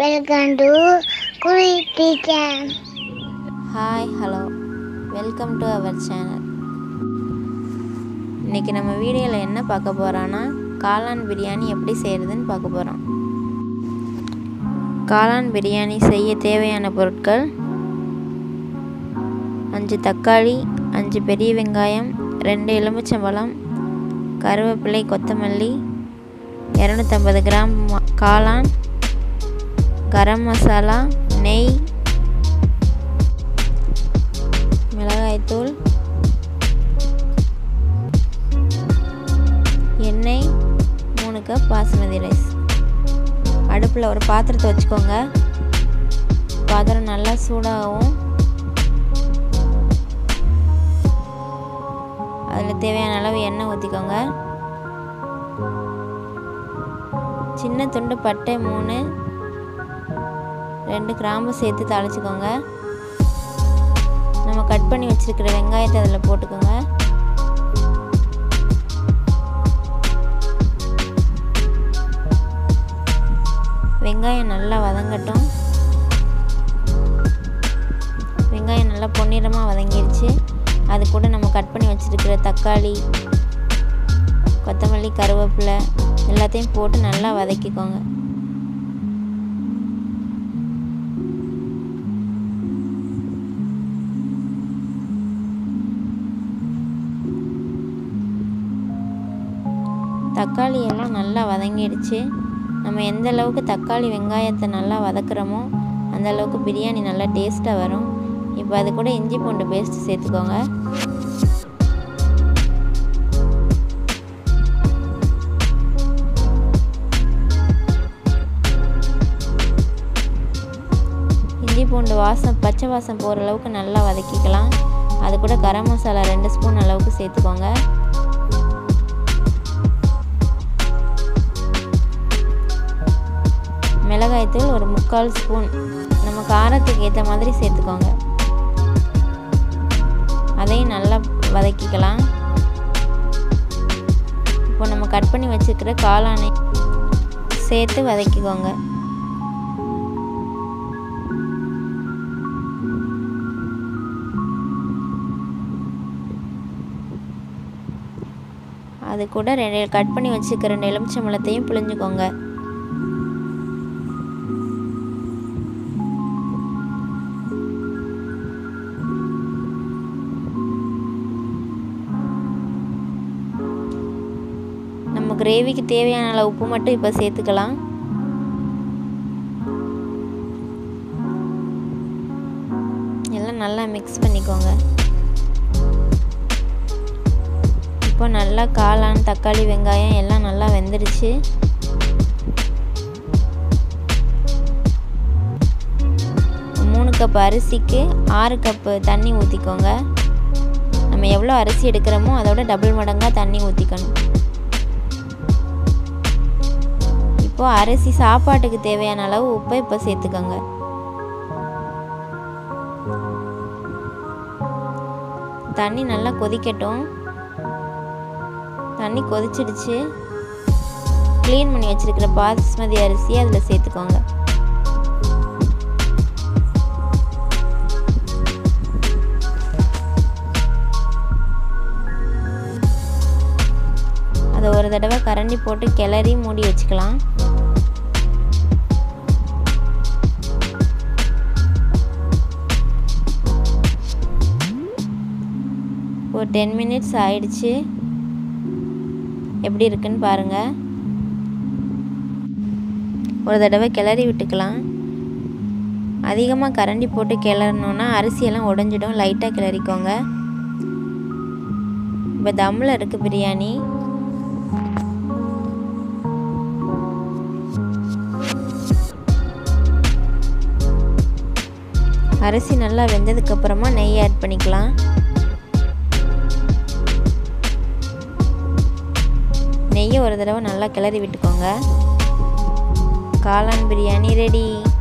welcome to குவி kitchen hi hello welcome to our channel இன்றைக்கி நம்ம வீடியோவில் என்ன பார்க்க போகிறோன்னா காளான் பிரியாணி எப்படி செய்கிறதுன்னு பார்க்க போகிறோம் காளான் பிரியாணி செய்ய தேவையான பொருட்கள் அஞ்சு தக்காளி அஞ்சு பெரிய வெங்காயம் ரெண்டு எலுமிச்சம்பழம் கருவேப்பிலை கொத்தமல்லி இரநூத்தம்பது கிராம் ம- காளான் கரம் மசாலா நெய் மிளகாய்த்தூள் எண்ணெய் மூணு கப் பாசுமதி ரைஸ் அடுப்பில் ஒரு பாத்திரத்தை வச்சுக்கோங்க பாத்திரம் நல்லா சூடாகவும் அதில் தேவையான அளவு எண்ணெய் ஊற்றிக்கோங்க சின்ன துண்டு பட்டை மூணு ரெண்டு கிராம்பு சேர்த்து தாளிச்சுக்கோங்க நம்ம கட் பண்ணி வச்சிருக்கிற வெங்காயத்தை அதில் போட்டுக்கோங்க வெங்காயம் நல்லா வதங்கட்டும் வெங்காயம் நல்லா பொன்னிறமாக வதங்கிருச்சு அது கூட நம்ம கட் பண்ணி வச்சிருக்கிற தக்காளி கொத்தமல்லி கருவேப்பிலை எல்லாத்தையும் போட்டு நல்லா வதக்கிக்கோங்க தக்காளி எல்லாம் நல்லா வதங்கிடுச்சு நம்ம எந்த அளவுக்கு தக்காளி வெங்காயத்தை நல்லா வதக்குறோமோ அந்த அளவுக்கு பிரியாணி நல்லா டேஸ்ட்டாக வரும் இப்போ அது கூட இஞ்சி பூண்டு பேஸ்ட் சேர்த்துக்கோங்க இஞ்சி பூண்டு வாசம் பச்சை வாசம் போகிற அளவுக்கு நல்லா வதக்கிக்கலாம் அது கூட கரம் மசாலா ரெண்டு ஸ்பூன் அளவுக்கு சேர்த்துக்கோங்க மிளகாய்த்தூள் ஒரு முக்கால் ஸ்பூன் நம்ம காரத்துக்கு ஏற்ற மாதிரி சேர்த்துக்கோங்க அதையும் நல்லா வதக்கிக்கலாம் இப்போ நம்ம கட் பண்ணி வச்சுருக்கிற காளானை சேர்த்து வதக்கிக்கோங்க அது கூட ரெண்டு கட் பண்ணி வச்சுருக்கிற ரெண்டு எலுமிச்சம்பழத்தையும் புழிஞ்சுக்கோங்க நம்ம கிரேவிக்கு தேவையான அளவு உப்பு மட்டும் இப்போ சேர்த்துக்கலாம் எல்லாம் நல்லா மிக்ஸ் பண்ணிக்கோங்க இப்போ நல்லா காளான் தக்காளி வெங்காயம் எல்லாம் நல்லா வெந்துடுச்சு மூணு கப் அரிசிக்கு ஆறு கப்பு தண்ணி ஊற்றிக்கோங்க நம்ம எவ்வளோ அரிசி எடுக்கிறோமோ அதோட டபுள் மடங்காக தண்ணி ஊற்றிக்கணும் இப்போ அரிசி சாப்பாட்டுக்கு தேவையான அளவு உப்பை இப்போ சேர்த்துக்கோங்க தண்ணி நல்லா கொதிக்கட்டும் தண்ணி கொதிச்சிடுச்சு க்ளீன் பண்ணி வச்சிருக்கிற பாஸ்மதி அரிசி அதில் சேர்த்துக்கோங்க அதை ஒரு தடவை கரண்டி போட்டு கிளறி மூடி வச்சுக்கலாம் ஒரு டென் மினிட்ஸ் ஆயிடுச்சு எப்படி இருக்குன்னு பாருங்கள் ஒரு தடவை கிளறி விட்டுக்கலாம் அதிகமாக கரண்டி போட்டு கிளறணுன்னா அரிசியெல்லாம் உடஞ்சிடும் லைட்டாக கிளறிக்கோங்க இப்போ தம்மில் இருக்குது பிரியாணி அரிசி நல்லா வெந்ததுக்கப்புறமா நெய் ஆட் பண்ணிக்கலாம் நெய்யை ஒரு தடவை நல்லா கிளறி விட்டுக்கோங்க காளான் பிரியாணி ரெடி